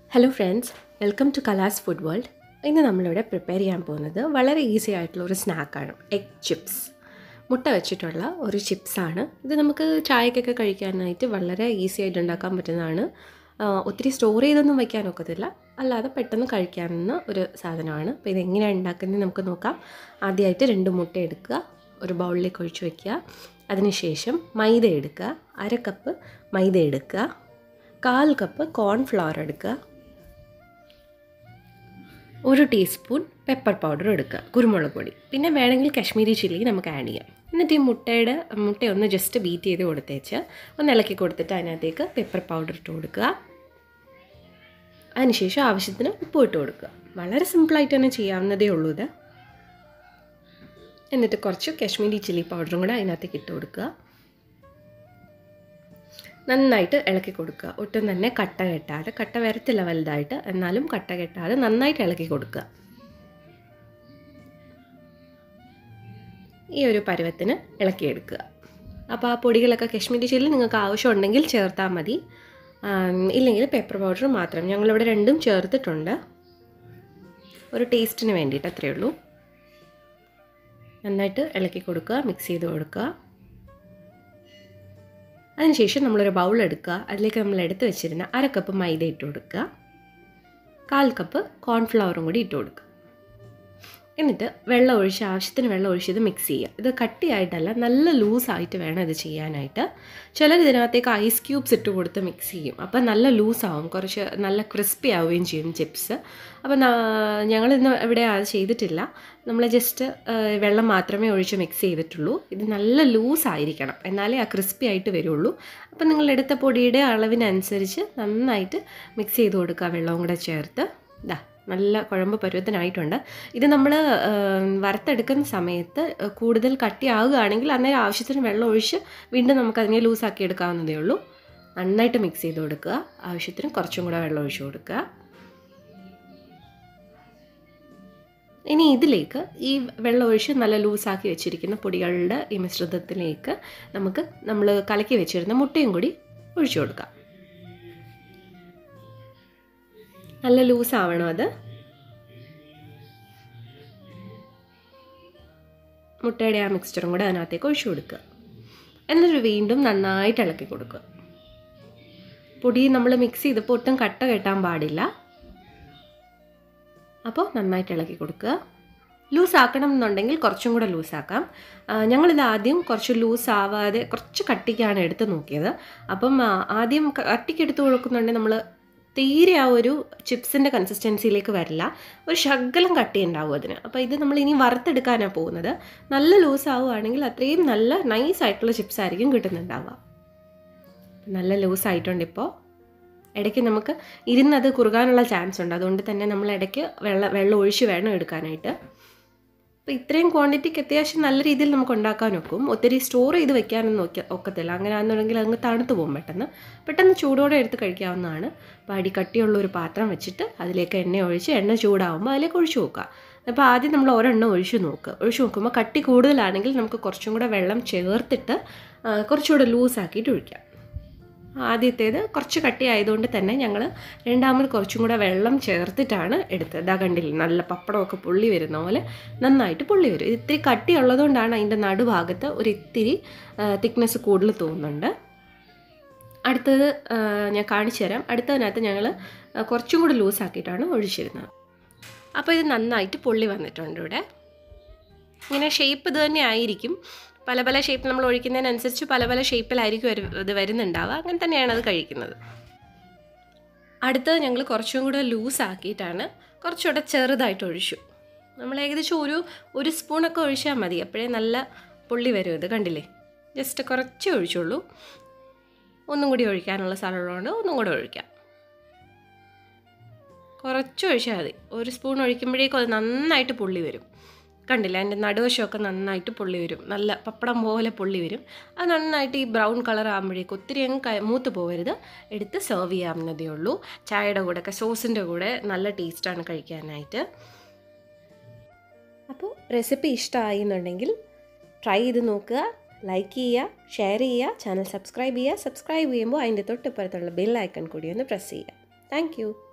hello friends welcome to Kala's food world ഇന്ന് നമ്മളിവിടെ prepare ചെയ്യാൻ പോകുന്നത് വളരെ ഈസി ആയിട്ടുള്ള ഒരു സ്നാക്കാണ് എഗ് ചിപ്സ് മുട്ട വെച്ചിട്ടുള്ള ഒരു ചിപ്സാണ് ഇത് നമുക്ക് ചായക്കൊക്കെ കഴിക്കാനായിട്ട് വളരെ ഈസി ആയിട്ട് ഉണ്ടാക്കാൻ പറ്റുന്നതാണ് ആ, ഒത്തിരി സ്റ്റോർ ചെയ്തൊന്നും വയ്ക്കാൻ ഒക്കത്തില്ല അല്ലാതെ പെട്ടെന്ന് കഴിക്കാവുന്ന ഒരു സാധനമാണ് അപ്പോൾ ഇതെങ്ങനെയാണ് ഉണ്ടാക്കുന്നത് നമുക്ക് നോക്കാം ആദ്യമായിട്ട് രണ്ട് മുട്ട എടുക്കുക ഒരു ബൗളിലേക്ക് ഒഴിച്ച് വയ്ക്കുക അതിനുശേഷം മൈദ എടുക്കുക അര കപ്പ് മൈദ എടുക്കുക കാൽ കപ്പ് കോൺഫ്ലവർ എടുക്കുക ഒരു ടീസ്പൂൺ പെപ്പർ പൗഡർ എടുക്കുക കുരുമുളക് പൊടി പിന്നെ വേണമെങ്കിൽ കാശ്മീരി ചില്ലി നമുക്ക് ആഡ് ചെയ്യാം എന്നിട്ട് ഈ മുട്ടയുടെ മുട്ട ഒന്ന് ജസ്റ്റ് ബീറ്റ് ചെയ്ത് കൊടുത്തേച്ച് ഒന്ന് ഇളക്കി കൊടുത്തിട്ട് അതിനകത്തേക്ക് പെപ്പർ പൗഡർ ഇട്ട് കൊടുക്കുക അതിനുശേഷം ആവശ്യത്തിന് ഉപ്പ് ഇട്ട് കൊടുക്കുക വളരെ സിമ്പിളായിട്ട് തന്നെ ചെയ്യാവുന്നതേ ഉള്ളൂ ഇത് എന്നിട്ട് കുറച്ച് കാശ്മീരി ചില്ലി പൗഡറും കൂടെ അതിനകത്തേക്ക് ഇട്ട് കൊടുക്കുക നന്നായിട്ട് ഇളക്കി കൊടുക്കുക ഒട്ടും തന്നെ കട്ട കെട്ടാതെ കട്ട വരത്തില്ല വലുതായിട്ട് എന്നാലും കട്ട കെട്ടാതെ നന്നായിട്ട് ഇളക്കി കൊടുക്കുക ഈ ഒരു പരുവത്തിന് ഇളക്കിയെടുക്കുക അപ്പോൾ ആ പൊടികളൊക്കെ കാശ്മീരി ചില്ലി നിങ്ങൾക്ക് ആവശ്യമുണ്ടെങ്കിൽ ചേർത്താൽ മതി ആം, ഇല്ലെങ്കിൽ പേപ്പർ പൗഡർ മാത്രം ഞങ്ങളിവിടെ രണ്ടും ചേർത്തിട്ടുണ്ട് ഒരു ടേസ്റ്റിന് വേണ്ടിയിട്ട് അത്രയേ ഉള്ളൂ നന്നായിട്ട് ഇളക്കി കൊടുക്കുക മിക്സ് ചെയ്ത് കൊടുക്കുക അതിനുശേഷം നമ്മളൊരു ബൗൾ എടുക്കുക അതിലേക്ക് നമ്മൾ എടുത്ത് വെച്ചിരുന്ന അര കപ്പ് മൈദ ഇട്ട് കൊടുക്കുക കാൽ കപ്പ് കോൺഫ്ലവറും കൂടി ഇട്ട് കൊടുക്കുക എന്നിട്ട് വെള്ളം ഒഴിച്ച് ആവശ്യത്തിന് വെള്ളം ഒഴിച്ച് ഇത് മിക്സ് ചെയ്യുക ഇത് കട്ടിയായിട്ടല്ല നല്ല ലൂസായിട്ട് വേണം ഇത് ചെയ്യാനായിട്ട് ചിലർ ഇതിനകത്തേക്ക് ഐസ് ക്യൂബ്സ് ഇട്ട് കൊടുത്ത് മിക്സ് ചെയ്യും അപ്പോൾ നല്ല ലൂസാവും കുറച്ച് നല്ല ക്രിസ്പി ആവുകയും ചെയ്യും ചിപ്സ് അപ്പോൾ ഞങ്ങൾ ഇന്ന് ഇവിടെ അത് ചെയ്തിട്ടില്ല നമ്മൾ ജസ്റ്റ് വെള്ളം മാത്രമേ ഒഴിച്ച് മിക്സ് ചെയ്തിട്ടുള്ളൂ ഇത് നല്ല ലൂസ് ആയിരിക്കണം എന്നാലേ ആ ക്രിസ്പി ആയിട്ട് വരുള്ളൂ അപ്പോൾ നിങ്ങൾ എടുത്ത പൊടിയുടെ അളവിനനുസരിച്ച് നന്നായിട്ട് മിക്സ് ചെയ്ത് കൊടുക്കുക വെള്ളവും കൂടെ ചേർത്ത് ഇതാ നല്ല കുഴമ്പ് പരുവത്തിനായിട്ടുണ്ട് ഇത് നമ്മൾ വറുത്തെടുക്കുന്ന സമയത്ത് കൂടുതൽ കട്ടിയാവുകയാണെങ്കിൽ അന്നേരം ആവശ്യത്തിന് വെള്ളം ഒഴിച്ച് വീണ്ടും നമുക്ക് അതിനെ ലൂസാക്കി എടുക്കാവുന്നതേ ഉള്ളൂ നന്നായിട്ട് മിക്സ് ചെയ്ത് കൊടുക്കുക ആവശ്യത്തിന് കുറച്ചും കൂടെ വെള്ളം ഒഴിച്ച് കൊടുക്കുക ഇനി ഇതിലേക്ക് ഈ വെള്ളം ഒഴിച്ച് നല്ല ലൂസാക്കി വെച്ചിരിക്കുന്ന പൊടികളുടെ ഈ മിശ്രിതത്തിലേക്ക് നമുക്ക് നമ്മൾ കലക്കി വെച്ചിരുന്ന മുട്ടയും കൂടി ഒഴിച്ചു കൊടുക്കാം നല്ല ലൂസ് ആവണം അത് മുട്ടയുടെ ആ മിക്സ്ചറും കൂടെ അതിനകത്തേക്ക് ഒഴിച്ചു കൊടുക്കുക എന്നിട്ട് വീണ്ടും നന്നായിട്ട് ഇളക്കി കൊടുക്കുക പൊടി നമ്മൾ മിക്സ് ചെയ്തപ്പോൾ ഒട്ടും കട്ട കെട്ടാൻ പാടില്ല അപ്പോൾ നന്നായിട്ട് ഇളക്കി കൊടുക്കുക ലൂസ് ആക്കണം എന്നുണ്ടെങ്കിൽ കുറച്ചും കൂടെ ലൂസാക്കാം ഞങ്ങളിത് ആദ്യം കുറച്ച് ലൂസ് ആവാതെ കുറച്ച് കട്ടിക്കാണ് എടുത്ത് നോക്കിയത് അപ്പം ആ, ആദ്യം ക- കട്ടിക്ക് എടുത്ത് കൊടുക്കുന്നുണ്ടെങ്കിൽ നമ്മൾ തീരെ ആ ഒരു ചിപ്സിൻ്റെ കൺസിസ്റ്റൻസിയിലേക്ക് വരില്ല ഒരു ശകലം കട്ടി ഉണ്ടാവും അതിന് അപ്പോൾ ഇത് നമ്മൾ ഇനി വറുത്തെടുക്കാനാണ് പോകുന്നത് നല്ല ലൂസ് ആവുകയാണെങ്കിൽ അത്രയും നല്ല നൈസ് ആയിട്ടുള്ള ചിപ്സ് ആയിരിക്കും കിട്ടുന്നുണ്ടാവുക നല്ല ലൂസ് ആയിട്ടുണ്ട് ഇപ്പോൾ ഇടയ്ക്ക് നമുക്ക് ഇരുന്നത് കുറുകാനുള്ള ചാൻസ് ഉണ്ട് അതുകൊണ്ട് തന്നെ നമ്മൾ ഇടയ്ക്ക് വെള്ളം വെള്ളം ഒഴിച്ച് വേണം എടുക്കാനായിട്ട് അപ്പോൾ ഇത്രയും ക്വാണ്ടിറ്റിക്ക് അത്യാവശ്യം നല്ല രീതിയിൽ നമുക്ക് ഉണ്ടാക്കാൻ ഒക്കും ഒത്തിരി സ്റ്റോർ ചെയ്ത് വെക്കാനൊന്നും ഒക്ക ഒക്കത്തില്ല അങ്ങനെ ആണെന്നുണ്ടെങ്കിൽ അങ്ങ് തണുത്ത് പോകും പെട്ടെന്ന് പെട്ടെന്ന് ചൂടോടെ എടുത്ത് കഴിക്കാവുന്നതാണ് അപ്പോൾ അടി കട്ടിയുള്ള ഒരു പാത്രം വെച്ചിട്ട് അതിലേക്ക് എണ്ണ ഒഴിച്ച് എണ്ണ ചൂടാവുമ്പോൾ അതിലേക്ക് ഒഴിച്ചു നോക്കുക അപ്പോൾ ആദ്യം നമ്മൾ ഒരെണ്ണം ഒഴിച്ച് നോക്കുക ഒഴിച്ച് നോക്കുമ്പോൾ കട്ടി കൂടുതലാണെങ്കിൽ നമുക്ക് കുറച്ചും കൂടെ വെള്ളം ചേർത്തിട്ട് ആ, കുറച്ചുകൂടെ ലൂസാക്കിയിട്ട് ഒഴിക്കാം ആദ്യത്തേത് കുറച്ച് കട്ടി ആയതുകൊണ്ട് തന്നെ ഞങ്ങൾ രണ്ടാമത് കുറച്ചും കൂടെ വെള്ളം ചേർത്തിട്ടാണ് എടുത്തത് ഇതാ കണ്ടില്ലേ നല്ല പപ്പടമൊക്കെ പൊള്ളി വരുന്ന പോലെ നന്നായിട്ട് പൊള്ളി വരും ഇത് ഇത്തിരി കട്ടി ഉള്ളതുകൊണ്ടാണ് അതിൻ്റെ നടുഭാഗത്ത് ഒരു ഇത്തിരി തിക്നെസ് കൂടുതൽ തോന്നുന്നുണ്ട് അടുത്തത് ആ, ഞാൻ കാണിച്ചു തരാം അടുത്തതിനകത്ത് ഞങ്ങൾ കുറച്ചും കൂടി ലൂസാക്കിയിട്ടാണ് ഒഴിച്ചിരുന്നത് അപ്പോൾ ഇത് നന്നായിട്ട് പൊള്ളി വന്നിട്ടുണ്ട് ഇവിടെ ഇങ്ങനെ ഷേപ്പ് ഇത് തന്നെ ആയിരിക്കും പല പല ഷേപ്പ് നമ്മൾ ഒഴിക്കുന്നതിനനുസരിച്ച് പല പല ഷേപ്പിലായിരിക്കും ഒരു- ഇത് വരുന്നുണ്ടാവുക അങ്ങനെ തന്നെയാണ് അത് കഴിക്കുന്നത് അടുത്തത് ഞങ്ങൾ കുറച്ചും കൂടെ ലൂസ് ആക്കിയിട്ടാണ് കുറച്ചുകൂടെ ചെറുതായിട്ട് ഒഴിച്ചു നമ്മൾ ഏകദേശം ഒരു ഒരു സ്പൂണൊക്കെ ഒഴിച്ചാൽ മതി അപ്പോഴേ നല്ല പുള്ളി വരും ഇത് കണ്ടില്ലേ ജസ്റ്റ് കുറച്ച് ഒഴിച്ചുള്ളൂ ഒന്നും കൂടി ഒഴിക്കാനുള്ള സ്ഥലമുള്ളതുകൊണ്ട് ഒന്നും കൂടെ ഒഴിക്കാം കുറച്ച് ഒഴിച്ചാൽ മതി ഒരു സ്പൂൺ ഒഴിക്കുമ്പോഴേക്കും അത് നന്നായിട്ട് പൊള്ളി വരും കണ്ടില്ല അതിൻ്റെ നടുവശമൊക്കെ നന്നായിട്ട് പൊള്ളി വരും നല്ല പപ്പടം പോലെ പൊള്ളി വരും അത് നന്നായിട്ട് ഈ ബ്രൗൺ കളർ ആകുമ്പോഴേക്കും ഒത്തിരി അങ്ങ് ക- മൂത്ത് പോകരുത് എടുത്ത് സെർവ് ചെയ്യാവുന്നതേ ഉള്ളൂ ചായയുടെ കൂടെ ഒക്കെ സോസിൻ്റെ കൂടെ നല്ല ടേസ്റ്റാണ് കഴിക്കാനായിട്ട് അപ്പോൾ റെസിപ്പി ഇഷ്ടമായി എന്നുണ്ടെങ്കിൽ ട്രൈ ചെയ്ത് നോക്കുക ലൈക്ക് ചെയ്യുക ഷെയർ ചെയ്യുക ചാനൽ സബ്സ്ക്രൈബ് ചെയ്യുക സബ്സ്ക്രൈബ് ചെയ്യുമ്പോൾ അതിൻ്റെ തൊട്ടിപ്പുറത്തുള്ള ബെൽ ഐക്കൺ കൂടി ഒന്ന് പ്രസ് ചെയ്യുക താങ്ക് യു